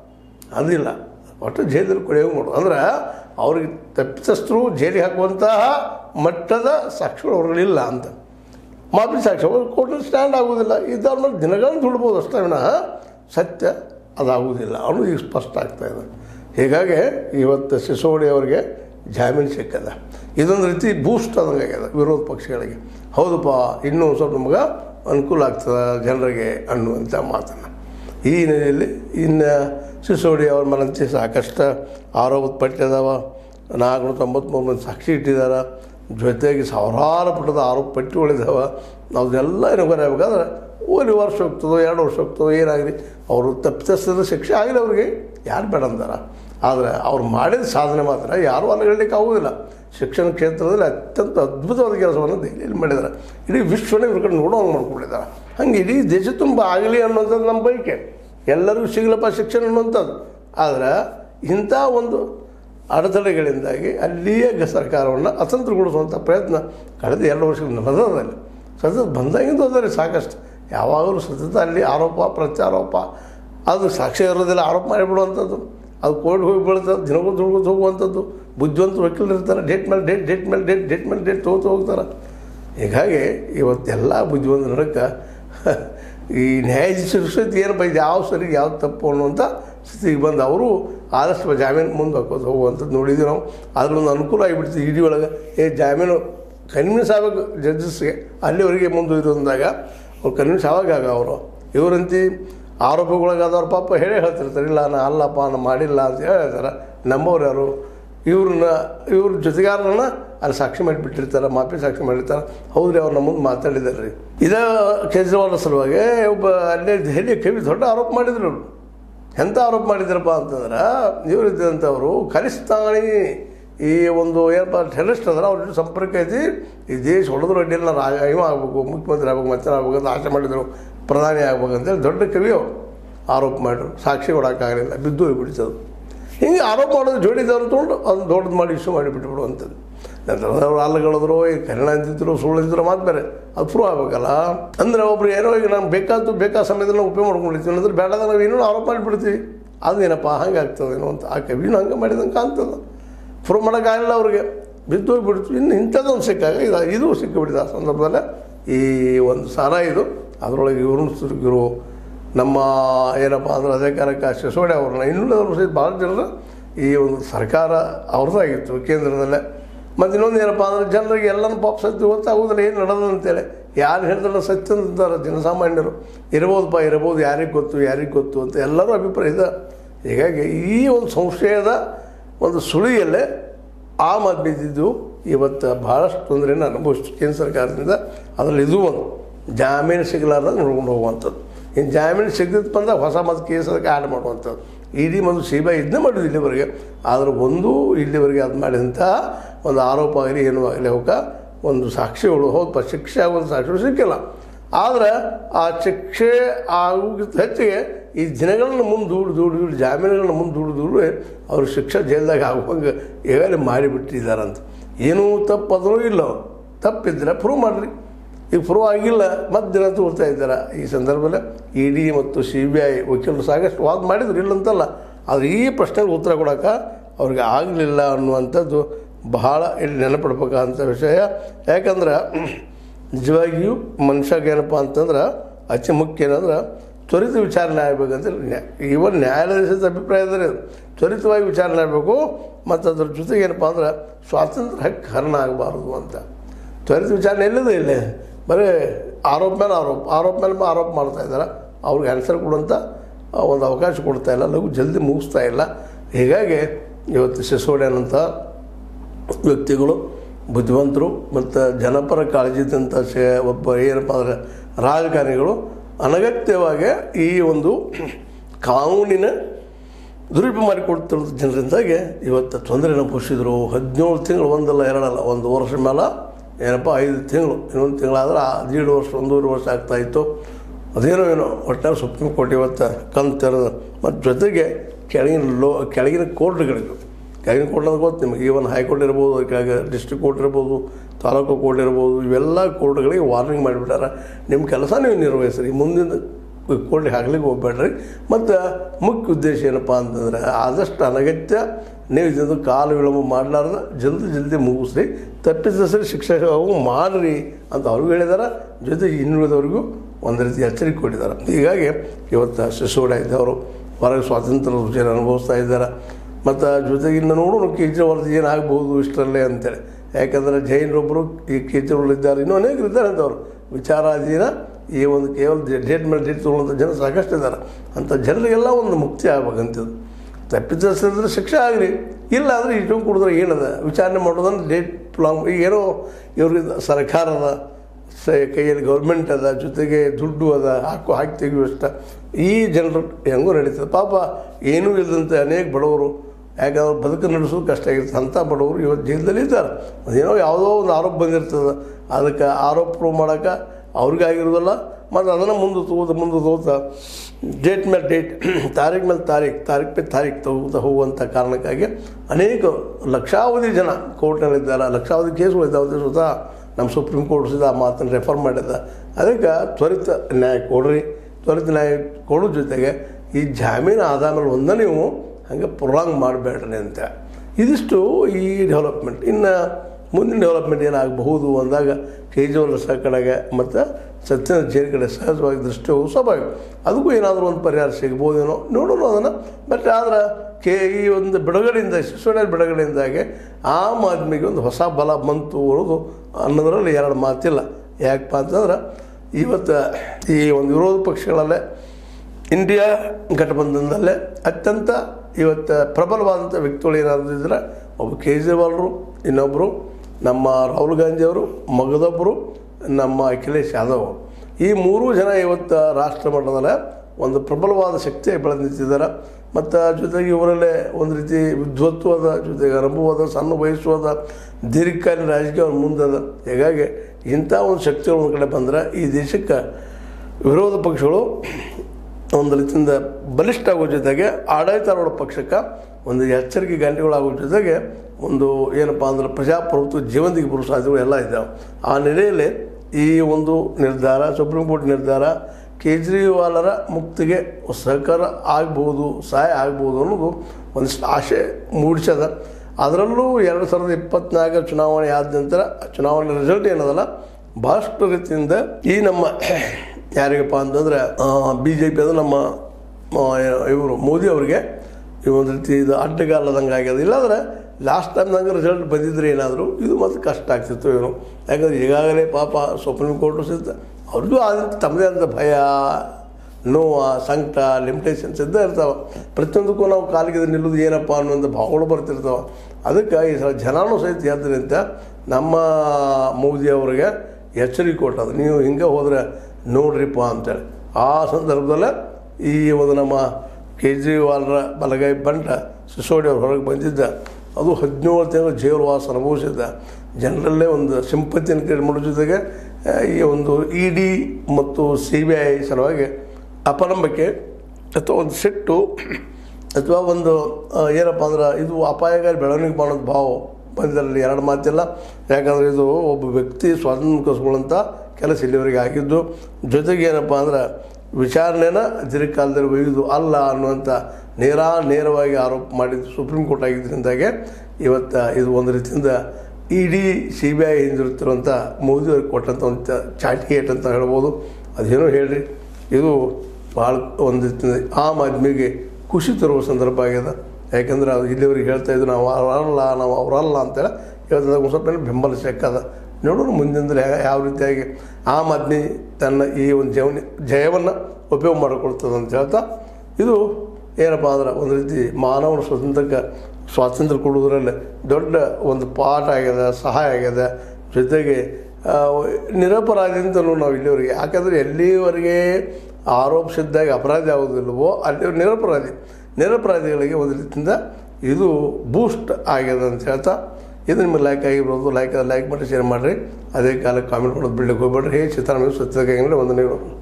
ಅದಿಲ್ಲ ಒಟ್ಟು ಜೈಲಲ್ಲಿ ಕೊಳೆಯೋಗಿ ಮಾಡೋದು ಅಂದ್ರೆ ಅವ್ರಿಗೆ ತಪ್ಪಿತಸ್ಥರು ಜೈಲಿಗೆ ಹಾಕುವಂತಹ ಮಟ್ಟದ ಸಾಕ್ಷಿಗಳು ಅವ್ರಲ್ಲಿಲ್ಲ ಅಂತ ಮಾಪಿ ಸಾಕ್ಷಿ ಅವ್ರು ಕೋರ್ಟಲ್ಲಿ ಸ್ಟ್ಯಾಂಡ್ ಆಗೋದಿಲ್ಲ ಇದ್ದವ್ರ ಮೇಲೆ ದಿನಗಳನ್ನು ದುಡ್ಬೋದು ಅಷ್ಟೇ ವಿನಃ ಸತ್ಯ ಅದಾಗುವುದಿಲ್ಲ ಅವನು ಈಗ ಸ್ಪಷ್ಟ ಆಗ್ತಾ ಇದೆ ಹೀಗಾಗಿ ಇವತ್ತು ಸಿಸೋಡಿ ಅವರಿಗೆ ಜಾಮೀನು ಸಿಕ್ಕದ ಇದೊಂದು ರೀತಿ ಬೂಸ್ಟ್ ಆದಂಗೆ ಆಗ್ಯದ ವಿರೋಧ ಪಕ್ಷಗಳಿಗೆ ಹೌದಪ್ಪ ಇನ್ನೂ ಸ್ವಲ್ಪ ನಮ್ಗೆ ಅನುಕೂಲ ಆಗ್ತದೆ ಜನರಿಗೆ ಅನ್ನುವಂಥ ಮಾತನ್ನು ಈ ಹಿನ್ನೆಲೆಯಲ್ಲಿ ಇನ್ನು ಸಿಸೋಡಿ ಅವ್ರ ಮನಂತೆ ಸಾಕಷ್ಟು ಆರೋಪದ ಪಟ್ಟಿ ಅದಾವ ನಾಲ್ಕುನೂರ ತೊಂಬತ್ಮೂರು ಮಂದಿ ಸಾಕ್ಷಿ ಇಟ್ಟಿದ್ದಾರೆ ಜೊತೆಗೆ ಸಾವಿರಾರು ಪುಟದ ಆರೋಪ ಪಟ್ಟಿಗಳಿದ್ದಾವೆ ಅದನ್ನೆಲ್ಲ ಏನಾಗ್ಬೇಕಾದ್ರೆ ಆಗ್ಬೇಕಾದ್ರೆ ಒಂದು ವರ್ಷ ಹೋಗ್ತದೋ ಎರಡು ವರ್ಷ ಹೋಗ್ತದೋ ಏನಾಗಲಿ ಅವರು ತಪ್ಪಿತಸ್ಥದ ಶಿಕ್ಷೆ ಆಗಿಲ್ಲ ಅವ್ರಿಗೆ ಯಾರು ಬೇಡ ಅಂದಾರ ಆದರೆ ಅವ್ರು ಮಾಡಿದ ಸಾಧನೆ ಮಾತ್ರ ಯಾರೂ ಅಲ್ಲಗಲಿಕ್ಕೆ ಆಗೋದಿಲ್ಲ ಶಿಕ್ಷಣ ಕ್ಷೇತ್ರದಲ್ಲಿ ಅತ್ಯಂತ ಅದ್ಭುತವಾದ ಕೆಲಸವನ್ನು ದೆಹಲಿಯಲ್ಲಿ ಮಾಡಿದ್ದಾರೆ ಇಡೀ ವಿಶ್ವನೇ ಇವ್ರ ಕಡೆ ನೋಡೋ ಹಂಗೆ ಮಾಡ್ಕೊಂಡಿದ್ದಾರೆ ಹಂಗೆ ಇಡೀ ದೇಶ ತುಂಬ ಆಗಲಿ ಅನ್ನೋಂಥದ್ದು ನಮ್ಮ ಬಯಕೆ ಎಲ್ಲರಿಗೂ ಸಿಗಲಪ್ಪ ಶಿಕ್ಷಣ ಅನ್ನುವಂಥದ್ದು ಆದರೆ ಇಂಥ ಒಂದು ಅಡೆತಡೆಗಳಿಂದಾಗಿ ಅಲ್ಲಿಯೇ ಗ- ಸರ್ಕಾರವನ್ನು ಅತಂತ್ರಗೊಳಿಸುವಂಥ ಪ್ರಯತ್ನ ಕಳೆದ ಎರಡು ವರ್ಷಗಳಿಂದ ನಡೆದಲ್ಲಿ ಸತತ ಬಂದಾಗಿಂದ ಹೋದರೆ ಸಾಕಷ್ಟು ಯಾವಾಗಲೂ ಸತತ ಅಲ್ಲಿ ಆರೋಪ ಪ್ರತ್ಯಾರೋಪ ಅದು ಸಾಕ್ಷ್ಯ ಇರೋದಿಲ್ಲ ಆರೋಪ ಮಾಡಿಬಿಡುವಂಥದ್ದು ಅದು ಕೋರ್ಟ್ ಹೋಗಿ ಬೀಳ್ತದೆ ದಿನಗಳು ದುಡ್ಕೊಂಡು ಹೋಗುವಂಥದ್ದು ಬುದ್ಧಿವಂತ ವಕೀಲರು ಇರ್ತಾರೆ ಡೇಟ್ ಮೇಲೆ ಡೇಟ್ ಡೇಟ್ ಮೇಲೆ ಡೇಟ್ ಡೇಟ್ ಮೇಲೆ ಡೇಟ್ ತೊಗೊತ ಹೋಗ್ತಾರೆ ಹೀಗಾಗಿ ಇವತ್ತೆಲ್ಲ ಬುದ್ಧಿವಂತ ನಡಕ್ಕೆ ಈ ನ್ಯಾಯಾಧೀಶರು ಏನಪ್ಪ ಇದು ಯಾವ ಸರಿ ಯಾವ್ದು ತಪ್ಪು ಅನ್ನುವಂಥ ಸ್ಥಿತಿಗೆ ಬಂದು ಅವರು ಆದಷ್ಟು ಜಾಮೀನು ಮುಂದೆ ಹಾಕೋದು ಹೋಗುವಂಥದ್ದು ನೋಡಿದ್ವಿ ನಾವು ಅದರೊಂದು ಅನುಕೂಲ ಆಗಿಬಿಡ್ತೀವಿ ಇಡೀ ಒಳಗೆ ಏ ಜಾಮೀನು ಕನ್ವಿನ್ಸ್ ಆಗಬೇಕು ಜಡ್ಜಸ್ಗೆ ಅಲ್ಲಿವರೆಗೆ ಮುಂದುವರಿದಾಗ ಅವ್ರು ಕನ್ವಿನ್ಸ್ ಆವಾಗ ಅವರು ಇವರಂತಿ ಆರೋಪಗಳಾದವ್ರು ಪಾಪ ಹೇಳೇ ಹೇಳ್ತಿರ್ತಾರೆ ಇಲ್ಲ ನಾ ಅಲ್ಲಪ್ಪ ನಾ ಮಾಡಿಲ್ಲ ಅಂತ ಹೇಳ್ತಾರೆ ನಮ್ಮವ್ರು ಯಾರು ಇವ್ರನ್ನ ಇವ್ರ ಜೊತೆಗಾರರನ್ನ ಅಲ್ಲಿ ಸಾಕ್ಷಿ ಮಾಡಿಬಿಟ್ಟಿರ್ತಾರೆ ಮಾಪಿ ಸಾಕ್ಷಿ ಮಾಡಿರ್ತಾರೆ ಹೌದ್ರಿ ಅವ್ರು ನಮ್ಮ ಮುಂದೆ ಮಾತಾಡಿದ್ದಾರೆ ರೀ ಇದೇ ಕೇಜ್ರಿವಾಲ್ ಸಲುವಾಗಿ ಒಬ್ಬ ಅಲ್ಲೇ ದೆಹಲಿ ಕವಿ ದೊಡ್ಡ ಆರೋಪ ಮಾಡಿದ್ರು ಅವರು ಎಂಥ ಆರೋಪ ಮಾಡಿದ್ರಪ್ಪ ಅಂತಂದ್ರೆ ಇವ್ರು ಇದ್ದಂಥವರು ಖಲಿಸ್ತಾನಿ ಈ ಒಂದು ಏನಪ್ಪ ಟೆರರಿಸ್ಟ್ ಅಂದ್ರೆ ಅವ್ರ ಜೊತೆ ಸಂಪರ್ಕ ಐತಿ ಈ ದೇಶ ಹೊಡೆದ್ರು ಅಡ್ಡಿಲ್ಲ ರಾಜ ಇವ ಆಗ್ಬೇಕು ಮುಖ್ಯಮಂತ್ರಿ ಆಗ್ಬೇಕು ಮತ್ತೆ ಆಗ್ಬೇಕು ಅಂತ ಆಸೆ ಮಾಡಿದರು ಪ್ರಧಾನಿ ಆಗ್ಬೇಕು ಅಂತೇಳಿ ದೊಡ್ಡ ಕವಿ ಅವರು ಆರೋಪ ಮಾಡಿದ್ರು ಸಾಕ್ಷಿ ಕೊಡೋಕ್ಕಾಗಲಿಲ್ಲ ಬಿದ್ದು ಹೋಗ್ಬಿಡ್ತದು ಹಿಂಗೆ ಆರೋಪ ಮಾಡೋದು ಜೋಡಿದವ್ರು ತೊಗೊಂಡು ಅದನ್ನು ದೊಡ್ಡದು ಮಾಡಿ ಇಶ್ಯೂ ಮಾಡಿ ಬಿಟ್ಬಿಡುವಂಥದ್ದು ನಂತರದವ್ರು ಅಲ್ಲಗಳಿದ್ರು ಈ ಕನ್ನಡ ಅಂತಿದ್ರು ಸುಳ್ಳು ಅಂತಿದ್ರು ಮಾತು ಬೇರೆ ಅದು ಪ್ರೂವ್ ಆಗಬೇಕಲ್ಲ ಅಂದರೆ ಒಬ್ರು ಏನೋ ಈಗ ನಾನು ಬೇಕಾದ್ದು ಬೇಕಾದ ಸಮಯದಲ್ಲಿ ನಾವು ಉಪಯೋಗ ಮಾಡ್ಕೊಂಡಿರ್ತೀವಿ ಅಂದ್ರೆ ಬೇಡದ ನಾವು ಏನೋ ಆರೋಪ ಮಾಡಿಬಿಡ್ತೀವಿ ಅದೇನಪ್ಪ ಹಂಗೆ ಆಗ್ತದೇನೋ ಅಂತ ಆ ಕವಿನೂ ಹಂಗೆ ಮಾಡಿದಂಗೆ ಕಾಣ್ತದೆ ಪ್ರೂವ್ ಮಾಡೋಕ್ಕಾಗಲ್ಲ ಅವ್ರಿಗೆ ಬಿದ್ದು ಹೋಗ್ಬಿಡ್ತು ಇನ್ನು ಇಂಥದ್ದೊಂದು ಸಿಕ್ಕಾಗ ಇದು ಇದು ಸಿಕ್ಕಿಬಿಟ್ಟಿದೆ ಆ ಸಂದರ್ಭದಲ್ಲಿ ಈ ಒಂದು ಸಾರ ಇದು ಅದರೊಳಗೆ ಇವ್ರನ್ನ ಸುರುಗಿರು ನಮ್ಮ ಏನಪ್ಪ ಅಂದ್ರೆ ಅಧಿಕಾರಕ್ಕೆ ಸಿಸೋಡೆ ಅವ್ರನ್ನ ಇನ್ನುಳಿದವರು ಸಹಿತ ಭಾಳ ಜನರು ಈ ಒಂದು ಸರ್ಕಾರ ಅವ್ರದ್ದಾಗಿತ್ತು ಕೇಂದ್ರದಲ್ಲೇ ಮತ್ತು ಇನ್ನೊಂದು ಏನಪ್ಪ ಅಂದ್ರೆ ಜನರಿಗೆ ಎಲ್ಲನೂ ಪಾಪ ಸತ್ಯ ಗೊತ್ತಾಗೋದಿಲ್ಲ ಏನು ನಡೆದ ಅಂತೇಳಿ ಯಾರು ಹೇಳಿದ್ರೆ ಸತ್ಯ ಅಂತಾರೆ ಜನಸಾಮಾನ್ಯರು ಇರ್ಬೋದಪ್ಪ ಇರ್ಬೋದು ಯಾರಿಗೆ ಗೊತ್ತು ಯಾರಿಗೆ ಗೊತ್ತು ಅಂತ ಎಲ್ಲರೂ ಅಭಿಪ್ರಾಯ ಇದೆ ಹೀಗಾಗಿ ಈ ಒಂದು ಸಂಶಯದ ಒಂದು ಸುಳಿಯಲ್ಲೇ ಆ ಮಾತು ಬಿದ್ದಿದ್ದು ಇವತ್ತು ಭಾಳಷ್ಟು ತೊಂದರೆಯನ್ನು ಅನುಭವಿಸ್ತು ಕೇಂದ್ರ ಸರ್ಕಾರದಿಂದ ಅದರಲ್ಲಿ ಇದು ಒಂದು ಜಾಮೀನು ಸಿಗಲಾರ್ದಾಗ ನೋಡ್ಕೊಂಡು ಹೋಗುವಂಥದ್ದು ಇನ್ನು ಜಾಮೀನು ಸಿಗದಿತ್ತು ಬಂದಾಗ ಹೊಸ ಮತ್ತು ಕೇಸ್ ಅದಕ್ಕೆ ಆ್ಯಡ್ ಮಾಡುವಂಥದ್ದು ಇಡೀ ಒಂದು ಸಿ ಬಿ ಐ ಇದನ್ನೇ ಮಾಡಿದ್ದು ಇಲ್ಲಿವರೆಗೆ ಆದರೆ ಒಂದು ಇಲ್ಲಿವರೆಗೆ ಅದು ಮಾಡಿದಂಥ ಒಂದು ಆರೋಪ ಆಗಲಿ ಏನೂ ಆಗಲಿ ಅವಕ್ಕೆ ಒಂದು ಸಾಕ್ಷಿಗಳು ಹೌದಪ್ಪ ಶಿಕ್ಷೆ ಆಗೋದು ಸಾಕ್ಷಿಗಳು ಸಿಕ್ಕಿಲ್ಲ ಆದರೆ ಆ ಶಿಕ್ಷೆ ಆಗೋಕ್ಕಿಂತ ಹೆಚ್ಚಿಗೆ ಈ ದಿನಗಳನ್ನು ಮುಂದೆ ದೂಡು ದೂಡು ದೂಡು ಜಾಮೀನುಗಳನ್ನ ಮುಂದೆ ದೂಡು ದೂಡು ಅವ್ರ ಶಿಕ್ಷೆ ಜೈಲ್ದಾಗ ಆಗುವಂಗೆ ಈಗಾಗಲೇ ಮಾಡಿಬಿಟ್ಟಿದ್ದಾರಂತ ಏನೂ ತಪ್ಪದರೂ ಇಲ್ಲ ತಪ್ಪಿದ್ರೆ ಪ್ರೂವ್ ಮಾಡಿರಿ ಈಗ ಪ್ರೂವ್ ಆಗಿಲ್ಲ ಮತ್ತೆ ದಿನ ತೋರ್ತಾ ಇದ್ದಾರೆ ಈ ಸಂದರ್ಭದಲ್ಲಿ ಇ ಡಿ ಮತ್ತು ಸಿ ಬಿ ಐ ವಕೀಲರು ಸಾಕಷ್ಟು ವಾದ ಮಾಡಿದ್ರು ಇಲ್ಲಂತಲ್ಲ ಆದರೆ ಈ ಪ್ರಶ್ನೆಗೆ ಉತ್ತರ ಕೊಡೋಕೆ ಅವ್ರಿಗೆ ಆಗಲಿಲ್ಲ ಅನ್ನುವಂಥದ್ದು ಬಹಳ ಇಲ್ಲಿ ನೆನಪಿಡ್ಬೇಕಂತ ವಿಷಯ ಯಾಕಂದ್ರೆ ನಿಜವಾಗಿಯೂ ಮನುಷ್ಯಗೆ ಏನಪ್ಪ ಅಂತಂದ್ರೆ ಅತಿ ಮುಖ್ಯ ಏನಂದ್ರೆ ತ್ವರಿತ ವಿಚಾರಣೆ ಆಗಬೇಕಂತ ಇವನ್ ನ್ಯಾಯಾಲಯದ ಅಭಿಪ್ರಾಯದಲ್ಲಿ ತ್ವರಿತವಾಗಿ ವಿಚಾರಣೆ ಆಗಬೇಕು ಮತ್ತು ಅದ್ರ ಜೊತೆಗೆ ಏನಪ್ಪ ಅಂದ್ರೆ ಸ್ವಾತಂತ್ರ್ಯ ಹಕ್ಕು ಹರಣ ಆಗಬಾರ್ದು ಅಂತ ತ್ವರಿತ ವಿಚಾರಣೆ ಎಲ್ಲದೇ ಇಲ್ಲ ಬರೀ ಆರೋಪ ಮೇಲೆ ಆರೋಪ ಆರೋಪ ಮೇಲೆ ಆರೋಪ ಮಾಡ್ತಾ ಇದ್ದಾರೆ ಅವ್ರಿಗೆ ಆನ್ಸರ್ ಕೊಡುವಂಥ ಆ, ಒಂದು ಅವಕಾಶ ಕೊಡ್ತಾ ಇಲ್ಲ ಲಘು ಜಲ್ದಿ ಮುಗಿಸ್ತಾ ಇಲ್ಲ ಹೀಗಾಗಿ ಇವತ್ತು ಸಿಸೋಡಿಯನಂಥ ವ್ಯಕ್ತಿಗಳು ಬುದ್ಧಿವಂತರು ಮತ್ತು ಜನಪರ ಕಾಳಜಿ ಇದ್ದಂಥ ಶೇ ಒಬ್ಬ ಏನಪ್ಪ ಅಂದರೆ ರಾಜಕಾರಣಿಗಳು ಅನಗತ್ಯವಾಗಿ ಈ ಒಂದು ಕಾನೂನಿನ ದುರುಪಯೋಗ ಮಾಡಿಕೊಡ್ತಿರೋ ಜನರಿಂದಾಗಿ ಇವತ್ತು ತೊಂದರೆ ಅನುಭವಿಸಿದ್ರು ಹದಿನೇಳು ತಿಂಗಳು ಒಂದಲ್ಲ ಎರಡಲ್ಲ ಒಂದು ವರ್ಷ ಮೇಲೆ ಏನಪ್ಪ ಐದು ತಿಂಗಳು ಇನ್ನೊಂದು ತಿಂಗಳಾದ್ರೆ ಹದಿನೇಳು ವರ್ಷ ಒಂದೂವರೆ ವರ್ಷ ಆಗ್ತಾಯಿತ್ತು ಅದೇನೋ ಏನೋ ಒಟ್ಟಾರೆ ಸುಪ್ರೀಂ ಕೋರ್ಟ್ ಇವತ್ತು ಕಂತು ತೆರೆದು ಮತ್ತು ಜೊತೆಗೆ ಕೆಳಗಿನ ಲೋ ಕೆಳಗಿನ ಕೋರ್ಟ್ಗಳಿಗೂ ಕೆಳಗಿನ ಕೋರ್ಟ್ ಅಂತ ಗೊತ್ತು ನಿಮಗೆ ಈವನ್ ಹೈಕೋರ್ಟ್ ಇರ್ಬೋದು ಕೆಳಗೆ ಡಿಸ್ಟ್ರಿಕ್ಟ್ ಕೋರ್ಟ್ ಇರ್ಬೋದು ತಾಲೂಕು ಕೋರ್ಟ್ ಇರ್ಬೋದು ಇವೆಲ್ಲ ಕೋರ್ಟ್ಗಳಿಗೆ ವಾರ್ನಿಂಗ್ ಮಾಡಿಬಿಟ್ಟಾರೆ ನಿಮ್ಮ ಕೆಲಸ ನೀವು ನಿರ್ವಹಿಸ್ರಿ ಮುಂದಿನ ಕೋರ್ಟ್ಗೆ ಹಾಕ್ಲಿಕ್ಕೆ ಹೋಗ್ಬೇಡ್ರಿ ಮತ್ತು ಮುಖ್ಯ ಉದ್ದೇಶ ಏನಪ್ಪ ಅಂತಂದ್ರೆ ಆದಷ್ಟು ಅನಗತ್ಯ ನೀವು ಇದನ್ನು ಕಾಲು ವಿಳಂಬ ಮಾಡಲಾರ್ದ ಜಲ್ದಿ ಜಲ್ದಿ ಮುಗಿಸ್ರಿ ತಪ್ಪಿದ ಸರಿ ಶಿಕ್ಷೆ ಅವು ಮಾಡಿರಿ ಅಂತ ಅವ್ರಿಗೂ ಹೇಳಿದ್ದಾರೆ ಜೊತೆಗೆ ಇನ್ನುಳಿದವ್ರಿಗೂ ಒಂದು ರೀತಿ ಎಚ್ಚರಿಕೆ ಕೊಟ್ಟಿದ್ದಾರೆ ಹೀಗಾಗಿ ಇವತ್ತು ಸಿಸೋಡ ಇದ್ದವರು ಹೊರಗೆ ಸ್ವಾತಂತ್ರ್ಯ ರುಚಿಯನ್ನು ಅನುಭವಿಸ್ತಾ ಇದ್ದಾರೆ ಮತ್ತು ಜೊತೆಗೆ ಇನ್ನು ನೋಡೋಣ ಕೇಜ್ರಿವಾಲ್ ಏನಾಗ್ಬೋದು ಇಷ್ಟರಲ್ಲೇ ಅಂತೇಳಿ ಯಾಕಂದರೆ ಜೈನರೊಬ್ಬರು ಈ ಕೇಜ್ರಿವಾಲ್ ಇದ್ದಾರೆ ಇನ್ನೂ ಅನೇಕರು ಇದ್ದಾರೆ ಅಂತವ್ರು ವಿಚಾರಾಧೀನ ಈ ಒಂದು ಕೇವಲ ಡೇಟ್ ಮೇಲೆ ಡೇಟ್ ತೊಗೊಳ್ಳೋಂಥ ಜನ ಸಾಕಷ್ಟು ಇದ್ದಾರೆ ಅಂಥ ಜನರಿಗೆಲ್ಲ ಒಂದು ಮುಕ್ತಿ ಆಗ್ಬೇಕಂತದ್ದು ತಪ್ಪಿದ್ರೆ ಶಿಕ್ಷೆ ಆಗಲಿ ಇಲ್ಲ ಅಂದರೆ ಇಟ್ಕೊಂಡು ಕುಡಿದ್ರೆ ಏನದ ವಿಚಾರಣೆ ಮಾಡೋದನ್ನು ಡೇಟ್ ಲಾಂಗ್ ಈಗ ಏನೋ ಇವ್ರಿಗೆ ಸರ್ಕಾರದ ಸ ಕೈಯಲ್ಲಿ ಗೌರ್ಮೆಂಟ್ ಅದ ಜೊತೆಗೆ ದುಡ್ಡು ಅದ ಹಾಕು ಹಾಕಿ ತೆಗಿಯುವಷ್ಟ ಈ ಜನರು ಹೆಂಗೂ ನಡೀತದೆ ಪಾಪ ಏನೂ ಇಲ್ಲದಂತೆ ಅನೇಕ ಬಡವರು ಯಾಕಂದ್ರೆ ಬದುಕು ನಡೆಸೋದು ಕಷ್ಟ ಆಗಿರ್ತದೆ ಅಂಥ ಬಡವರು ಇವತ್ತು ಜೈಲದಲ್ಲಿ ಇದ್ದಾರೆ ಅದೇನೋ ಯಾವುದೋ ಒಂದು ಆರೋಪ ಬಂದಿರ್ತದೆ ಅದಕ್ಕೆ ಆರೋಪ ಪ್ರೂವ್ ಮಾಡೋಕೆ ಅವ್ರಿಗಾಗಿರೋದಲ್ಲ ಮತ್ತು ಅದನ್ನು ಮುಂದೆ ತಗೋತ ಮುಂದೆ ತಗೋತ ಡೇಟ್ ಮೇಲೆ ಡೇಟ್ ತಾರೀಖು ಮೇಲೆ ತಾರೀಖು ತಾರೀಖು ಮೇಲೆ ತಾರೀಖು ತಗೋತ ಹೋಗುವಂಥ ಕಾರಣಕ್ಕಾಗಿ ಅನೇಕ ಲಕ್ಷಾವಧಿ ಜನ ಕೋರ್ಟ್ನಲ್ಲಿದ್ದಾರೆ ಲಕ್ಷಾವಧಿ ಕೇಸ್ಗಳಿದ್ದಾವೆ ಸ್ವತಃ ನಮ್ಮ ಸುಪ್ರೀಂ ಕೋರ್ಟ್ ಸಹಿತ ಆ ಮಾತನ್ನು ರೆಫರ್ ಮಾಡಿದ ಅದಕ್ಕೆ ತ್ವರಿತ ನ್ಯಾಯ ಕೊಡ್ರಿ ತ್ವರಿತ ನ್ಯಾಯ ಕೊಡೋ ಜೊತೆಗೆ ಈ ಜಾಮೀನು ಆದ ಮೇಲೆ ಒಂದ ನೀವು ಹಾಗೆ ಪ್ರೊಲಾಂಗ್ ಮಾಡಬೇಡ್ರಿ ಅಂತ ಇದಿಷ್ಟು ಈ ಡೆವಲಪ್ಮೆಂಟ್ ಇನ್ನು ಮುಂದಿನ ಡೆವಲಪ್ಮೆಂಟ್ ಏನಾಗಬಹುದು ಅಂದಾಗ ಕೇಜ್ರಿವಾಲ್ ಸಹ ಕಡೆಗೆ ಮತ್ತು ಸತ್ಯನ ಜೈಲ್ ಕಡೆ ಸಹಜವಾಗಿ ದೃಷ್ಟಿ ಸ್ವಾಭಾವಿಕ ಅದಕ್ಕೂ ಏನಾದರೂ ಒಂದು ಪರಿಹಾರ ಸಿಗ್ಬೋದೇನೋ ನೋಡೋಣ ಅದನ್ನು ಬಟ್ ಆದ್ರೆ ಕೆ ಈ ಒಂದು ಬಿಡುಗಡೆಯಿಂದ ಶಿಶುವಿನ ಬಿಡುಗಡೆಯಿಂದಾಗೆ ಆಮ್ ಆದ್ಮಿಗೆ ಒಂದು ಹೊಸ ಬಲ ಬಂತು ಅನ್ನೋದು ಅನ್ನೋದ್ರಲ್ಲಿ ಎರಡು ಮಾತಿಲ್ಲ ಯಾಕಪ್ಪ ಅಂತಂದ್ರೆ ಇವತ್ತು ಈ ಒಂದು ವಿರೋಧ ಪಕ್ಷಗಳಲ್ಲೇ ಇಂಡಿಯಾ ಘಟಬಂಧನದಲ್ಲೇ ಅತ್ಯಂತ ಇವತ್ತು ಪ್ರಬಲವಾದಂಥ ವ್ಯಕ್ತಿಗಳು ಏನಾದರೂ ಇದ್ದರೆ ಒಬ್ಬ ಕೇಜ್ರಿವಾಲ್ರು ಇನ್ನೊಬ್ಬರು ನಮ್ಮ ರಾಹುಲ್ ಗಾಂಧಿಯವರು ಮಗದೊಬ್ಬರು ನಮ್ಮ ಅಖಿಲೇಶ್ ಯಾದವ್ ಅವರು. ಈ ಮೂರೂ ಜನ ಇವತ್ತು ರಾಷ್ಟ್ರ ಮಟ್ಟದಲ್ಲಿ ಒಂದು ಪ್ರಬಲವಾದ ಶಕ್ತಿ ಬೆಳೆದು ನಿಂತಿದ್ದಾರೆ ಮತ್ತು ಜೊತೆಗೆ ಇವರಲ್ಲೇ ಒಂದು ರೀತಿ ವಿದ್ವತ್ವಾದ ಜೊತೆಗೆ ಅನುಭವದ ಸಣ್ಣ ವಯಸ್ಸುವಾದ ದೀರ್ಘಕಾಲೀನ ರಾಜಕೀಯ ಅವ್ರ ಮುಂದದ ಹೀಗಾಗಿ ಇಂಥ ಒಂದು ಶಕ್ತಿಗಳು ಒಂದು ಕಡೆ ಬಂದರೆ ಈ ದೇಶಕ್ಕೆ ವಿರೋಧ ಪಕ್ಷಗಳು ಒಂದು ರೀತಿಯಿಂದ ಬಲಿಷ್ಠ ಆಗೋ ಜೊತೆಗೆ ಆಡಳಿತಾರೂಢ ಪಕ್ಷಕ್ಕೆ ಒಂದು ಎಚ್ಚರಿಕೆ ಗಂಟೆಗಳಾಗೋ ಜೊತೆಗೆ ಒಂದು ಏನಪ್ಪ ಅಂದ್ರೆ ಪ್ರಜಾಪ್ರಭುತ್ವ ಜೀವಂತಿಗೆ ಬರೋ ಸಾಧ್ಯತೆಗಳು ಎಲ್ಲ ಇದ್ದಾವೆ ಆ ನೆಲೆಯಲ್ಲಿ ಈ ಒಂದು ನಿರ್ಧಾರ ಸುಪ್ರೀಂ ಕೋರ್ಟ್ ನಿರ್ಧಾರ ಕೇಜ್ರಿವಾಲರ ಮುಕ್ತಿಗೆ ಸಹಕಾರ ಆಗ್ಬೋದು ಸಹಾಯ ಆಗ್ಬೋದು ಅನ್ನೋದು ಒಂದಿಷ್ಟು ಆಶೆ ಮೂಡಿಸದ ಅದರಲ್ಲೂ ಎರಡು ಸಾವಿರದ ಇಪ್ಪತ್ನಾಲ್ಕರ ಚುನಾವಣೆ ಆದ ನಂತರ ಚುನಾವಣೆ ರಿಸಲ್ಟ್ ಏನದಲ್ಲ ಭಾಳಷ್ಟು ರೀತಿಯಿಂದ ಈ ನಮ್ಮ ಯಾರಿಗಪ್ಪ ಅಂತಂದ್ರೆ ಬಿ ಜೆ ಪಿ ಅದು ನಮ್ಮ ಇವರು ಮೋದಿ ಅವರಿಗೆ ಈ ಒಂದು ರೀತಿ ಇದು ಅಡ್ಡಗಾಲದಂಗೆ ಆಗ್ಯದ ಇಲ್ಲಾಂದ್ರೆ ಲಾಸ್ಟ್ ಟೈಮ್ನಾಗ ರಿಸಲ್ಟ್ ಬಂದಿದ್ರೆ ಏನಾದರೂ ಇದು ಮತ್ತೆ ಕಷ್ಟ ಆಗ್ತಿತ್ತು ಏನು ಯಾಕಂದ್ರೆ ಈಗಾಗಲೇ ಪಾಪ ಸುಪ್ರೀಂ ಕೋರ್ಟು ಸಹಿತ ಅವ್ರಿಗೂ ಆದಂಥ ತಮ್ಮದೇ ಆದಂಥ ಭಯ ನೋವು ಸಂಕಟ ಲಿಮಿಟೇಷನ್ಸ್ ಇದ್ದ ಇರ್ತಾವೆ ಪ್ರತಿಯೊಂದಕ್ಕೂ ನಾವು ಕಾಲಿಗೆ ನಿಲ್ಲೋದು ಏನಪ್ಪ ಅನ್ನೋಂಥ ಭಾವಗಳು ಬರ್ತಿರ್ತಾವೆ ಅದಕ್ಕೆ ಈ ಸಲ ಜನನೂ ಸಹಿತ ಎದ್ರಿಂದ ನಮ್ಮ ಮೋದಿ ಅವರಿಗೆ ಎಚ್ಚರಿಕೆ ಕೊಟ್ಟದು ನೀವು ಹಿಂಗೆ ಹೋದರೆ ನೋಡ್ರಿಪ್ಪ ಅಂತೇಳಿ ಆ ಸಂದರ್ಭದಲ್ಲೇ ಈ ಒಂದು ನಮ್ಮ ಕೇಜ್ರಿವಾಲ್ರ ಬಲಗೈ ಬಂಟ ಸಿಸೋಡಿ ಅವ್ರು ಹೊರಗೆ ಬಂದಿದ್ದ ಅದು ಹದಿನೇಳು ತಿಂಗಳು ಜೈಲುವಾಸ ಅನುಭವಿಸಿದ್ದ ಜನರಲ್ಲೇ ಒಂದು ಸಿಂಪತಿಯನ್ನು ಕ್ರಿಯೇಟ್ ಮಾಡೋ ಜೊತೆಗೆ ಆ, ಈ ಒಂದು ಇ ಡಿ ಮತ್ತು ಸಿ ಬಿ ಐ ಸಲುವಾಗಿ ಅಪನಂಬಿಕೆ ಅಥವಾ ಒಂದು ಸಿಟ್ಟು ಅಥವಾ ಒಂದು ಆ, ಏನಪ್ಪ ಅಂದ್ರೆ ಇದು ಅಪಾಯಕಾರಿ ಬೆಳವಣಿಗೆ ಮಾಡೋದು ಭಾವ ಬಂದಿರಲಿ ಎರಡು ಮಾತಿಲ್ಲ ಯಾಕಂದರೆ ಇದು ಒಬ್ಬ ವ್ಯಕ್ತಿ ಸ್ವಾತಂತ್ರ್ಯ ಕಸ್ಕೊಳ್ಳೋಂಥ ಕೆಲಸ ಇಲ್ಲಿವರೆಗೆ ಆಗಿದ್ದು ಜೊತೆಗೆ ಏನಪ್ಪ ಅಂದ್ರೆ ವಿಚಾರಣೆನ ದೀರ್ಘಕಾಲದಲ್ಲಿ ಒಯ್ಯುವುದು ಅಲ್ಲ ಅನ್ನುವಂಥ ನೇರಾ ನೇರವಾಗಿ ಆರೋಪ ಮಾಡಿದ್ದು ಸುಪ್ರೀಂ ಕೋರ್ಟ್ ಆಗಿದ್ದರಿಂದಾಗೆ ಇವತ್ತು ಇದು ಒಂದು ರೀತಿಯಿಂದ ಇಡೀ ಸಿ ಬಿ ಐ ಹಿಂದಿರುತ್ತಿರುವಂಥ ಮೋದಿ ಅವ್ರಿಗೆ ಕೊಟ್ಟಂಥ ಒಂದು ಚ- ಚಾಟಿ ಏಟ್ ಅಂತ ಹೇಳ್ಬೋದು ಅದೇನೋ ಹೇಳ್ರಿ ಇದು ಭಾಳ ಒಂದು ರೀತಿಯಿಂದ ಆಮ್ ಆದ್ಮಿಗೆ ಖುಷಿ ತರುವ ಸಂದರ್ಭ ಆಗ್ಯದ ಯಾಕಂದ್ರೆ ಅದು ಇಲ್ಲಿವರೆಗೆ ಹೇಳ್ತಾ ಇದ್ದು ನಾವು ಅವರಲ್ಲ ನಾವು ಅವರಲ್ಲ ಅಂತೇಳಿ ಹೇಳ್ತದಾಗ ಒಂದು ಸ್ವಲ್ಪ ಏನೋ ಬೆಂಬಲ ಸಿಕ್ಕದ ನೋಡೋಣ ಮುಂದಿನ ಯಾವ ರೀತಿಯಾಗಿ ಆಮ್ ಆದ್ಮಿ ತನ್ನ ಈ ಒಂದು ಜೀವನ ಜಯವನ್ನು ಉಪಯೋಗ ಮಾಡಿಕೊಳ್ತದೆ ಅಂತ ಹೇಳ್ತಾ ಇದು ಏನಪ್ಪ ಅಂದ್ರೆ ಒಂದು ರೀತಿ ಮಾನವನ ಸ್ವಾತಂತ್ರ್ಯಕ್ಕೆ ಸ್ವಾತಂತ್ರ್ಯ ಕೊಡೋದ್ರಲ್ಲಿ ದೊಡ್ಡ ಒಂದು ಪಾಠ ಆಗ್ಯದ ಸಹಾಯ ಆಗ್ಯದ ಜೊತೆಗೆ ಆ, ನಿರಪರಾಧಿ ಅಂತಲೂ ನಾವು ಇಲ್ಲಿವರೆಗೆ ಯಾಕಂದರೆ ಎಲ್ಲಿವರೆಗೆ ಆರೋಪಿಸಿದ್ದಾಗ ಅಪರಾಧಿ ಆಗೋದಿಲ್ವೋ ಅಲ್ಲಿ ನಿರಪರಾಧಿ ನಿರಪರಾಧಿಗಳಿಗೆ ಒಂದು ರೀತಿಯಿಂದ ಇದು ಬೂಸ್ಟ್ ಆಗ್ಯದ ಅಂತ ಹೇಳ್ತಾ ಇದು ನಿಮಗೆ ಲೈಕ್ ಆಗಿರ್ಬೋದು ಲೈಕ್ ಲೈಕ್ ಮಾಡಿ ಶೇರ್ ಮಾಡಿರಿ ಅದೇ ಕಾಲಕ್ಕೆ ಕಾಮೆಂಟ್ ಮಾಡೋದು ಬಿಡ್ಲಿಕ್ಕೆ ಹೋಗ್ಬೇಡ್ರಿ ಹೇ ಸೀತಾರಾಮ ಸತ್ಯಕ್ಕೆ ಒಂದು ನೀವು